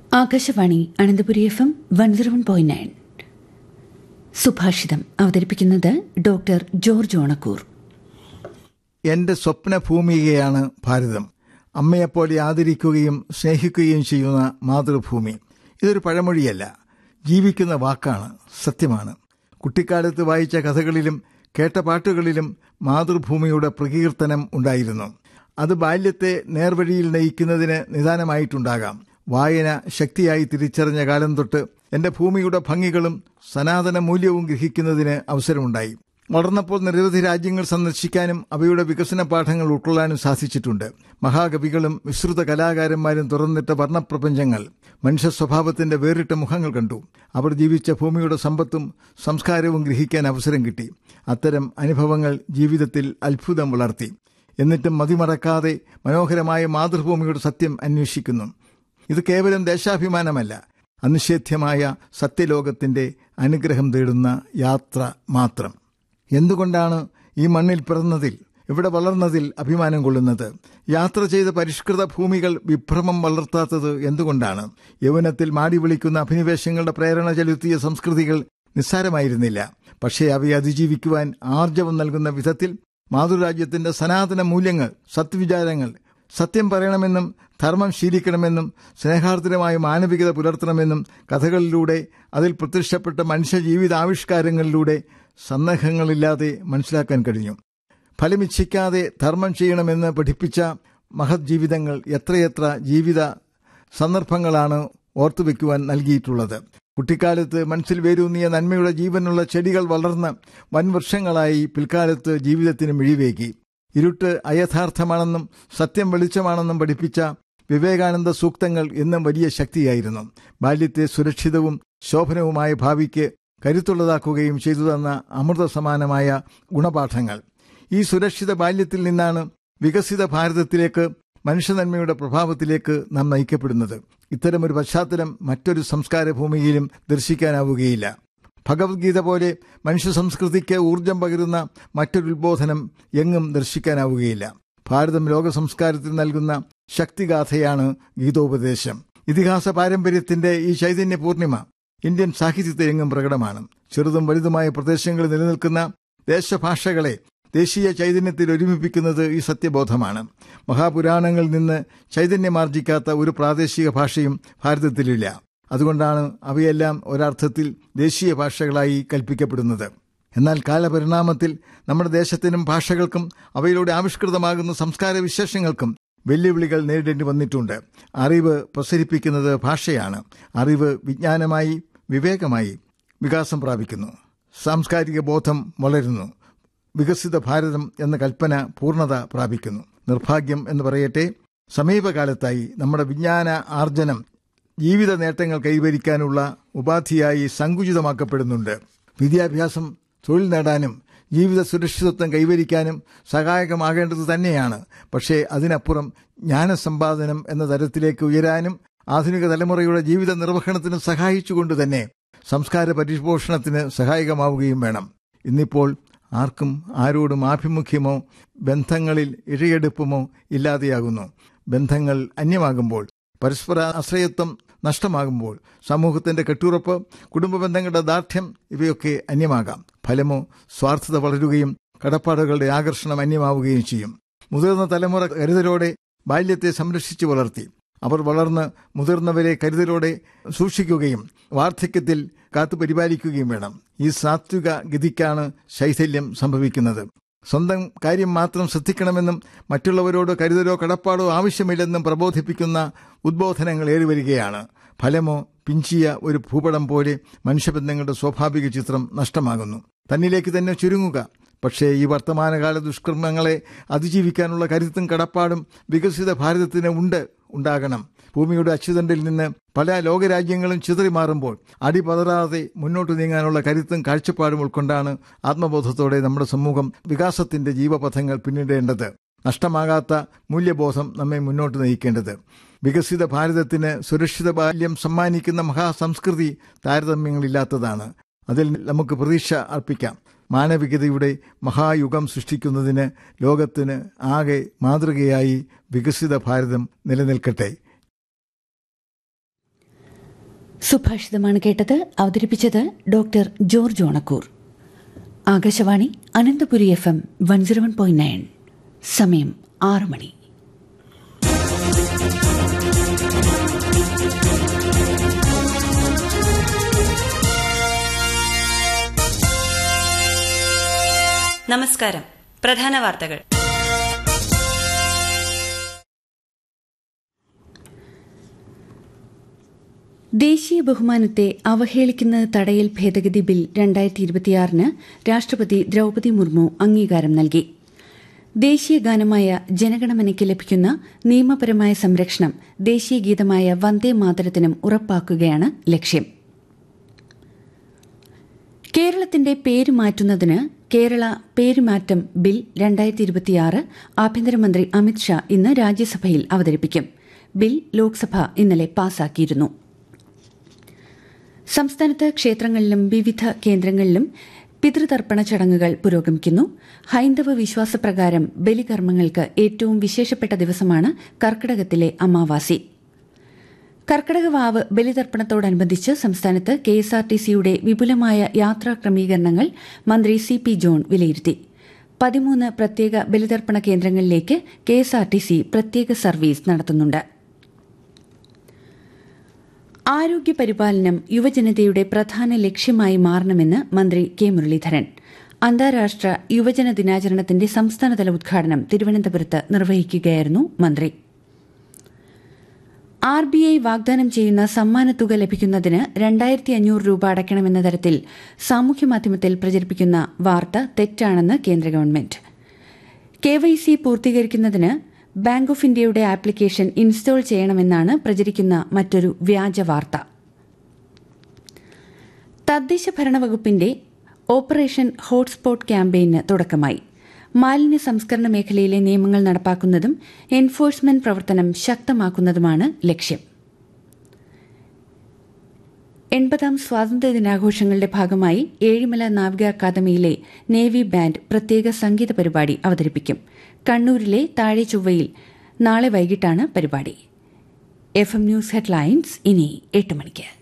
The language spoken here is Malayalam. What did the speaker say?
Akashvani Ananthapuri F M one zero one point nine സുഭാഷിതം അവതരിപ്പിക്കുന്നത് ഡോക്ടർ ജോർജ് ഓണക്കൂർ എന്റെ സ്വപ്ന ഭൂമികയാണ് ഭാരതം അമ്മയെപ്പോലെ ആദരിക്കുകയും സ്നേഹിക്കുകയും ചെയ്യുന്ന മാതൃഭൂമി ഇതൊരു പഴമൊഴിയല്ല ജീവിക്കുന്ന വാക്കാണ് സത്യമാണ് കുട്ടിക്കാലത്ത് വായിച്ച കഥകളിലും കേട്ട പാട്ടുകളിലും മാതൃഭൂമിയുടെ പ്രകീർത്തനം ഉണ്ടായിരുന്നു അത് ബാല്യത്തെ നേർവഴിയിൽ നയിക്കുന്നതിന് നിദാനമായിട്ടുണ്ടാകാം വായന ശക്തിയായി തിരിച്ചറിഞ്ഞ കാലം തൊട്ട് എന്റെ ഭൂമിയുടെ ഭംഗികളും സനാതന മൂല്യവും ഗ്രഹിക്കുന്നതിന് അവസരമുണ്ടായി വളർന്നപ്പോൾ നിരവധി രാജ്യങ്ങൾ സന്ദർശിക്കാനും അവയുടെ വികസന പാഠങ്ങൾ ഉൾക്കൊള്ളാനും സാധിച്ചിട്ടുണ്ട് മഹാകവികളും വിശ്രുത കലാകാരന്മാരും തുറന്നിട്ട വർണ്ണപ്രപഞ്ചങ്ങൾ മനുഷ്യ സ്വഭാവത്തിന്റെ വേറിട്ട മുഖങ്ങൾ കണ്ടു അവർ ജീവിച്ച ഭൂമിയുടെ സമ്പത്തും സംസ്കാരവും ഗ്രഹിക്കാൻ അവസരം കിട്ടി അത്തരം അനുഭവങ്ങൾ ജീവിതത്തിൽ അത്ഭുതം വളർത്തി എന്നിട്ടും മതിമറക്കാതെ മനോഹരമായ മാതൃഭൂമിയുടെ സത്യം അന്വേഷിക്കുന്നു ഇത് കേവലം ദേശാഭിമാനമല്ല അനിഷേധ്യമായ സത്യലോകത്തിന്റെ അനുഗ്രഹം തേടുന്ന യാത്ര മാത്രം എന്തുകൊണ്ടാണ് ഈ മണ്ണിൽ പിറന്നതിൽ ഇവിടെ വളർന്നതിൽ അഭിമാനം കൊള്ളുന്നത് യാത്ര ചെയ്ത പരിഷ്കൃത ഭൂമികൾ വിഭ്രമം വളർത്താത്തത് എന്തുകൊണ്ടാണ് യൗവനത്തിൽ മാടി വിളിക്കുന്ന അഭിനിവേശങ്ങളുടെ പ്രേരണ ചെലുത്തിയ സംസ്കൃതികൾ നിസ്സാരമായിരുന്നില്ല പക്ഷേ അവയെ അതിജീവിക്കുവാൻ ആർജവം നൽകുന്ന വിധത്തിൽ മാതൃരാജ്യത്തിന്റെ സനാതന മൂല്യങ്ങൾ സത്വിചാരങ്ങൾ സത്യം പറയണമെന്നും ധർമ്മം ശീലിക്കണമെന്നും സ്നേഹാർദ്രമായ മാനവികത പുലർത്തണമെന്നും കഥകളിലൂടെ അതിൽ പ്രത്യക്ഷപ്പെട്ട മനുഷ്യ ജീവിതാവിഷ്കാരങ്ങളിലൂടെ സന്ദേഹങ്ങളില്ലാതെ മനസ്സിലാക്കാൻ കഴിഞ്ഞു ഫലമിച്ഛിക്കാതെ ധർമ്മം ചെയ്യണമെന്ന് പഠിപ്പിച്ച മഹത് ജീവിതങ്ങൾ എത്രയെത്ര ജീവിത സന്ദർഭങ്ങളാണ് ഓർത്തുവെക്കുവാൻ നൽകിയിട്ടുള്ളത് കുട്ടിക്കാലത്ത് മനസ്സിൽ വേരൂന്നിയ നന്മയുടെ ജീവനുള്ള ചെടികൾ വളർന്ന് വൻവൃക്ഷങ്ങളായി പിൽക്കാലത്ത് ജീവിതത്തിന് മിഴിവേകി ഇരുട്ട് അയഥാർത്ഥമാണെന്നും സത്യം വെളിച്ചമാണെന്നും പഠിപ്പിച്ച വിവേകാനന്ദ സൂക്തങ്ങൾ എന്നും വലിയ ശക്തിയായിരുന്നു ബാല്യത്തെ സുരക്ഷിതവും ശോഭനവുമായ ഭാവിക്ക് കരുത്തുള്ളതാക്കുകയും ചെയ്തു തന്ന അമൃത സമാനമായ ഗുണപാഠങ്ങൾ ഈ സുരക്ഷിത ബാല്യത്തിൽ നിന്നാണ് വികസിത ഭാരതത്തിലേക്ക് മനുഷ്യനന്മയുടെ പ്രഭാവത്തിലേക്ക് നാം നയിക്കപ്പെടുന്നത് ഇത്തരമൊരു പശ്ചാത്തലം മറ്റൊരു സംസ്കാര ഭൂമിയിലും ദർശിക്കാനാവുകയില്ല ഭഗവത്ഗീത പോലെ മനുഷ്യ സംസ്കൃതിക്ക് ഊർജം പകരുന്ന മറ്റൊരു ഉത്ബോധനം എങ്ങും ദർശിക്കാനാവുകയില്ല ഭാരതം ലോക സംസ്കാരത്തിൽ നൽകുന്ന ശക്തിഗാഥയാണ് ഗീതോപദേശം ഇതിഹാസ പാരമ്പര്യത്തിന്റെ ഈ ചൈതന്യ പൂർണിമ ഇന്ത്യൻ സാഹിത്യത്തിലെങ്ങും പ്രകടമാണ് ചെറുതും വലുതുമായ പ്രദേശങ്ങളിൽ നിലനിൽക്കുന്ന ദേശഭാഷകളെ ദേശീയ ചൈതന്യത്തിൽ ഒരുമിപ്പിക്കുന്നത് ഈ സത്യബോധമാണ് മഹാപുരാണങ്ങളിൽ നിന്ന് ചൈതന്യമാർജിക്കാത്ത ഒരു പ്രാദേശിക ഭാഷയും ഭാരതത്തിലില്ല അതുകൊണ്ടാണ് അവയെല്ലാം ഒരർത്ഥത്തിൽ ദേശീയ ഭാഷകളായി കൽപ്പിക്കപ്പെടുന്നത് എന്നാൽ കാലപരിണാമത്തിൽ നമ്മുടെ ദേശത്തിനും ഭാഷകൾക്കും അവയിലൂടെ ആവിഷ്കൃതമാകുന്ന സംസ്കാര വിശേഷങ്ങൾക്കും വെല്ലുവിളികൾ നേരിടേണ്ടി വന്നിട്ടുണ്ട് അറിവ് പ്രസരിപ്പിക്കുന്നത് ഭാഷയാണ് അറിവ് വിജ്ഞാനമായി വിവേകമായി വികാസം പ്രാപിക്കുന്നു സാംസ്കാരിക ബോധം വളരുന്നു വികസിത ഭാരതം എന്ന കൽപ്പന പൂർണ്ണത പ്രാപിക്കുന്നു നിർഭാഗ്യം എന്ന് പറയട്ടെ സമീപകാലത്തായി നമ്മുടെ വിജ്ഞാന ആർജനം ജീവിത നേട്ടങ്ങൾ കൈവരിക്കാനുള്ള ഉപാധിയായി സങ്കുചിതമാക്കപ്പെടുന്നുണ്ട് വിദ്യാഭ്യാസം തൊഴിൽ നേടാനും ജീവിത സുരക്ഷിതത്വം കൈവരിക്കാനും സഹായകമാകേണ്ടത് തന്നെയാണ് പക്ഷേ അതിനപ്പുറം ജ്ഞാനസമ്പാദനം എന്ന തരത്തിലേക്ക് ഉയരാനും ആധുനിക തലമുറയുടെ ജീവിത നിർവഹണത്തിന് സഹായിച്ചുകൊണ്ട് തന്നെ സംസ്കാര പരിപോഷണത്തിന് സഹായകമാവുകയും വേണം ഇന്നിപ്പോൾ ആർക്കും ആരോടും ആഭിമുഖ്യമോ ബന്ധങ്ങളിൽ ഇഴയെടുപ്പമോ ഇല്ലാതെയാകുന്നു ബന്ധങ്ങൾ അന്യമാകുമ്പോൾ പരസ്പര ആശ്രയത്വം നഷ്ടമാകുമ്പോൾ സമൂഹത്തിന്റെ കെട്ടുറപ്പ് കുടുംബ ബന്ധങ്ങളുടെ ദാർഢ്യം ഇവയൊക്കെ അന്യമാകാം ഫലമോ സ്വാർത്ഥത വളരുകയും കടപ്പാടുകളുടെ ആകർഷണം അന്യമാവുകയും ചെയ്യും മുതിർന്ന തലമുറ കരുതലോടെ ബാല്യത്തെ സംരക്ഷിച്ചു വളർത്തി അവർ വളർന്ന് മുതിർന്നവരെ കരുതലോടെ സൂക്ഷിക്കുകയും വാർദ്ധക്യത്തിൽ കാത്തു പരിപാലിക്കുകയും വേണം ഈ സാത്വിക ഗതിക്കാണ് ശൈഥല്യം സംഭവിക്കുന്നത് സ്വന്തം കാര്യം മാത്രം ശ്രദ്ധിക്കണമെന്നും മറ്റുള്ളവരോട് കരുതലോ കടപ്പാടോ ആവശ്യമില്ലെന്നും പ്രബോധിപ്പിക്കുന്ന ഉദ്ബോധനങ്ങൾ ഏറിവരികയാണ് ഫലമോ പിഞ്ചിയ ഒരു ഭൂപടം പോലെ മനുഷ്യബന്ധങ്ങളുടെ സ്വാഭാവിക ചിത്രം നഷ്ടമാകുന്നു തന്നിലേക്ക് തന്നെ ചുരുങ്ങുക പക്ഷേ ഈ വർത്തമാനകാല ദുഷ്കർമ്മങ്ങളെ അതിജീവിക്കാനുള്ള കരുത്തും കടപ്പാടും വികസിത ഭാരതത്തിന് ഉണ്ട് ഉണ്ടാകണം ഭൂമിയുടെ അച്യുതണ്ടിൽ നിന്ന് പല ലോകരാജ്യങ്ങളും ചിതറിമാറുമ്പോൾ അടിപതറാതെ മുന്നോട്ട് നീങ്ങാനുള്ള കരുത്തും കാഴ്ചപ്പാടും ഉൾക്കൊണ്ടാണ് ആത്മബോധത്തോടെ നമ്മുടെ സമൂഹം വികാസത്തിന്റെ ജീവപഥങ്ങൾ പിന്നിടേണ്ടത് നഷ്ടമാകാത്ത മൂല്യബോധം നമ്മെ മുന്നോട്ട് നയിക്കേണ്ടത് വികസിത ഭാരതത്തിന് സുരക്ഷിത ബാല്യം സമ്മാനിക്കുന്ന മഹാസംസ്കൃതി താരതമ്യങ്ങളില്ലാത്തതാണ് അതിൽ നമുക്ക് പ്രതീക്ഷ അർപ്പിക്കാം മാനവികതയുടെ മഹായുഗം സൃഷ്ടിക്കുന്നതിന് ലോകത്തിന് ആകെ മാതൃകയായി വികസിത ഭാരതം നിലനിൽക്കട്ടെ സുഭാഷിതമാണ് കേട്ടത് അവതരിപ്പിച്ചത് doctor George Onakkoor Akashvani Ananthapuri F M one zero one point nine സമയം ആറ് മണി നമസ്കാരം പ്രധാന വാർത്തകൾ ദേശീയ ബഹുമാനത്തെ അവഹേളിക്കുന്നത് തടയൽ ഭേദഗതി ബിൽ രണ്ടായിരത്തി ഇരുപത്തിയാറിന് രാഷ്ട്രപതി ദ്രൌപതി മുർമു അംഗീകാരം നൽകി ദേശീയ ഗാനമായ ജനഗണമനയ്ക്ക് ലഭിക്കുന്ന നിയമപരമായ സംരക്ഷണം ദേശീയ ഗീതമായ വന്ദേ മാതരത്തിനും ഉറപ്പാക്കുകയാണ് ലക്ഷ്യം കേരളത്തിന്റെ പേര് മാറ്റുന്നതിന് കേരള പേരുമാറ്റം ബിൽ രണ്ടായിരത്തി ഇരുപത്തിയാറ് ആഭ്യന്തരമന്ത്രി അമിത്ഷാ ഇന്ന് രാജ്യസഭയിൽ അവതരിപ്പിക്കും ബിൽ ലോക്സഭ ഇന്നലെ പാസാക്കിയിരുന്നു സംസ്ഥാനത്ത് ക്ഷേത്രങ്ങളിലും വിവിധ കേന്ദ്രങ്ങളിലും പിതൃതർപ്പണ ചടങ്ങുകൾ പുരോഗമിക്കുന്നു ഹൈന്ദവ വിശ്വാസപ്രകാരം ബലികർമ്മങ്ങൾക്ക് ഏറ്റവും വിശേഷപ്പെട്ട ദിവസമാണ് കർക്കിടകത്തിലെ അമാവാസി കർക്കിടക വാവ് ബലിതർപ്പണത്തോടനുബന്ധിച്ച് സംസ്ഥാനത്ത് കെഎസ്ആർടിസിയുടെ വിപുലമായ യാത്രാ ക്രമീകരണങ്ങൾ മന്ത്രി സി പി ജോൺ വിലയിരുത്തി പതിമൂന്ന് പ്രത്യേക ബലിതർപ്പണ കേന്ദ്രങ്ങളിലേക്ക് കെഎസ്ആർടിസി പ്രത്യേക സർവീസ് നടത്തുന്നുണ്ട് ആരോഗ്യ പരിപാലനം യുവജനതയുടെ പ്രധാന ലക്ഷ്യമായി മാറണമെന്ന് മന്ത്രി കെ മുരളീധരൻ അന്താരാഷ്ട്ര യുവജന ദിനാചരണത്തിന്റെ സംസ്ഥാനതല ഉദ്ഘാടനം തിരുവനന്തപുരത്ത് നിർവഹിക്കുകയായിരുന്നു മന്ത്രി ആർ ബി ഐ വാഗ്ദാനം ചെയ്യുന്ന സമ്മാനത്തുക ലഭിക്കുന്നതിന് രണ്ടായിരത്തി അഞ്ഞൂറ് രൂപ അടയ്ക്കണമെന്ന തരത്തിൽ സാമൂഹ്യമാധ്യമത്തിൽ പ്രചരിപ്പിക്കുന്ന വാർത്ത തെറ്റാണെന്ന് കേന്ദ്ര ഗവൺമെന്റ് കെ വൈ സി പൂർത്തീകരിക്കുന്നതിന് ബാങ്ക് ഓഫ് ഇന്ത്യയുടെ ആപ്ലിക്കേഷൻ ഇൻസ്റ്റാൾ ചെയ്യണമെന്നാണ് പ്രചരിക്കുന്ന മറ്റൊരു വ്യാജ വാർത്ത തദ്ദേശ ഭരണ വകുപ്പിന്റെ ഓപ്പറേഷൻ ഹോട്ട്സ്പോട്ട് ക്യാമ്പയിന് തുടക്കമായി മാലിന്യ സംസ്കരണ മേഖലയിലെ നിയമങ്ങൾ നടപ്പാക്കുന്നതും എൻഫോഴ്സ്മെന്റ് പ്രവർത്തനം ശക്തമാക്കുന്നതുമാണ് ലക്ഷ്യം എൺപതാം സ്വാതന്ത്ര്യദിനാഘോഷങ്ങളുടെ ഭാഗമായി ഏഴിമല നാവിക അക്കാദമിയിലെ നേവി ബാൻഡ് പ്രത്യേക സംഗീത പരിപാടി അവതരിപ്പിക്കും കണ്ണൂരിലെ താഴെ ചൊവ്വയിൽ നാളെ വൈകിട്ടാണ് പരിപാടി എഫ് എം ന്യൂസ് ഹെഡ്ലൈൻസ് ഇനി എട്ട് മണിക്ക്